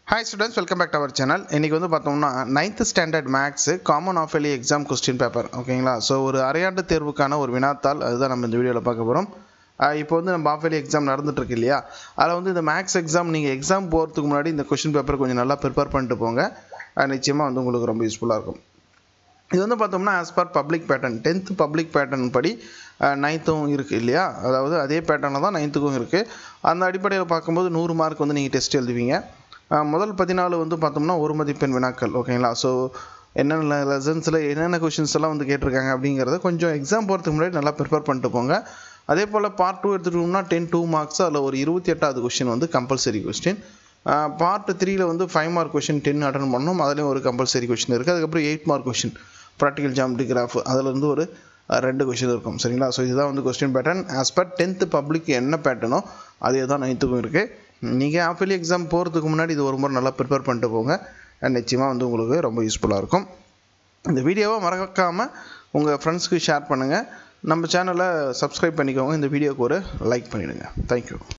hi students welcome back to our channel இன்றைக்கி வந்து பார்த்தோம்னா ninth standard maths common half yearly exam question paper ஓகேங்களா so ஒரு அரையாண்டு தேர்வுக்கான ஒரு வினாத்தாள் அதுதான் நம்ம இந்த வீடியோவில் பார்க்க போகிறோம் இப்போ வந்து நம்ம ஆஃப் எலி எக்ஸாம் நடந்துட்டுருக்கு இல்லையா அதில் வந்து இந்த மேக்ஸ் எக்ஸாம் நீங்கள் எக்ஸாம் போகிறதுக்கு முன்னாடி இந்த கொஸ்டின் பேப்பர் கொஞ்சம் நல்லா ப்ரிப்பேர் பண்ணிட்டு போங்க அது நிச்சயமாக வந்து உங்களுக்கு ரொம்ப யூஸ்ஃபுல்லாக இருக்கும் இது வந்து பார்த்தோம்னா as per public pattern tenth public pattern படி நைன்த்தும் இருக்குது இல்லையா அதாவது அதே பேட்டர்னில் தான் நைன்த்துக்கும் இருக்குது அந்த அடிப்படையில் பார்க்கும்போது நூறு மார்க் வந்து நீங்கள் டெஸ்ட் எழுதுவீங்க அஹ் முதல் பதினாலு வந்து பார்த்தோம்னா ஒரு மதிப்பெண் வினாக்கள் ஓகேங்களா ஸோ என்னென்ன லெசன்ஸில் என்னென்ன கொஷின்ஸ் எல்லாம் வந்து கேட்டிருக்காங்க அப்படிங்கிறத கொஞ்சம் எக்ஸாம் போகிறதுக்கு முன்னாடி நல்லா ப்ரிப்பேர் பண்ணிட்டு போங்க அதே போல் பார்ட் டூ எடுத்துகிட்டோம்னா டென் டூ மார்க்ஸ் அதில் ஒரு இருபத்தி எட்டாவது கொஸ்டின் வந்து கம்பல்சரி கொஸ்டின் பார்ட் த்ரீல வந்து five mark question ten attend பண்ணணும் அதுலேயும் ஒரு கம்பல்சரி கொஷின் இருக்குது அதுக்கப்புறம் eight mark question practical geometry graph அதுலேருந்து ஒரு அஹ், ரெண்டு கொஷின் இருக்கும் சரிங்களா ஸோ இதுதான் வந்து question pattern as per tenth public என்ன பேட்டர்னோ அதே தான் நைன்த்துக்கும் இருக்குது நீங்கள் ஆஃபலி எக்ஸாம் போகிறதுக்கு முன்னாடி இது ஒரு முறை நல்லா ப்ரிப்பேர் பண்ணிட்டு போங்க and நிச்சயமாக வந்து உங்களுக்கு ரொம்ப யூஸ்ஃபுல்லாக இருக்கும் இந்த வீடியோவை மறக்காமல் உங்கள் ஃப்ரெண்ட்ஸ்க்கு ஷேர் பண்ணுங்கள் நம்ம சேனலை சப்ஸ்கிரைப் பண்ணிக்கோங்க இந்த வீடியோக்கு ஒரு லைக் பண்ணிவிடுங்க தேங்க்யூ